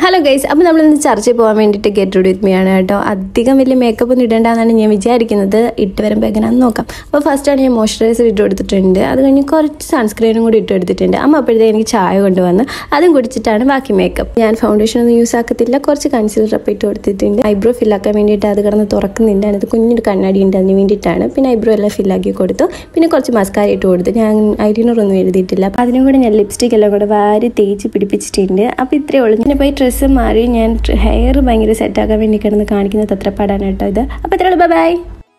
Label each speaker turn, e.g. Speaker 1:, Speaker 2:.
Speaker 1: hello guys അപ്പോൾ നമ്മളിന്ന് ചർച്ചയിൽ പോകാൻ വേണ്ടിയിട്ട് ഗെറ്റ് റെഡി വിത്ത് മീ ആണ് കേട്ടോ അധികം വലിയ മേക്കപ്പ് ഒന്നും ഇടേണ്ടെന്നാണ് ഞാൻ വിചാരിക്കുന്നത് ഇട്ട് വരുമ്പോൾ എങ്ങനെയാണെന്ന് നോക്കാം അപ്പോൾ ഫസ്റ്റാണ് ഞാൻ മോയ്സ്ചറൈസർ ഇട്ട് കൊടുത്തിട്ടുണ്ട് അത് കഴിഞ്ഞ് കുറച്ച് സൺസ്ക്രീനും കൂടി ഇട്ട് കൊടുത്തിട്ടുണ്ട് അമ്മ അപ്പോഴത്തേക്ക് എനിക്ക് ചായ കൊണ്ടുവന്ന് അതും കുടിച്ചിട്ടാണ് ബാക്കി മേക്കപ്പ് ഞാൻ ഫൗണ്ടേഷൻ ഒന്നും യൂസ് ആക്കത്തില്ല കുറച്ച് കൺസീലർ അപ്പം ഇട്ട് കൊടുത്തിട്ടുണ്ട് ഐബ്രോ ഫില്ലാക്കാൻ വേണ്ടിയിട്ട് അത് കിടന്ന് തുറക്കുന്നുണ്ട് അത് കുഞ്ഞൊരു കണ്ണാടി ഉണ്ട് അതിന് വേണ്ടിയിട്ടാണ് പിന്നെ ഐബ്രോ എല്ലാം ഫില്ലാക്കി കൊടുത്തു പിന്നെ കുറച്ച് മസ്കാര ഇട്ട് കൊടുത്തു ഞാൻ ഐലിനർ ഒന്നും എഴുതിയിട്ടില്ല അപ്പോൾ അതിനും കൂടെ ഞാൻ ലിപ്സ്റ്റിക് എല്ലാം കൂടെ വാരി തേച്ച് പിടിപ്പിച്ചിട്ടുണ്ട് അപ്പോൾ ഇത്രയേ ഉള്ളൂ പിന്നെ പോയി ഡ്രസ്സ് മാറി ഞാൻ ഹെയർ ഭയങ്കര സെറ്റാക്കാൻ വേണ്ടി കിടന്ന് കാണിക്കുന്ന തത്രപ്പാടാണ് കേട്ടോ ഇത് അപ്പോൾ ഇത്രയുള്ളൂ ബൈ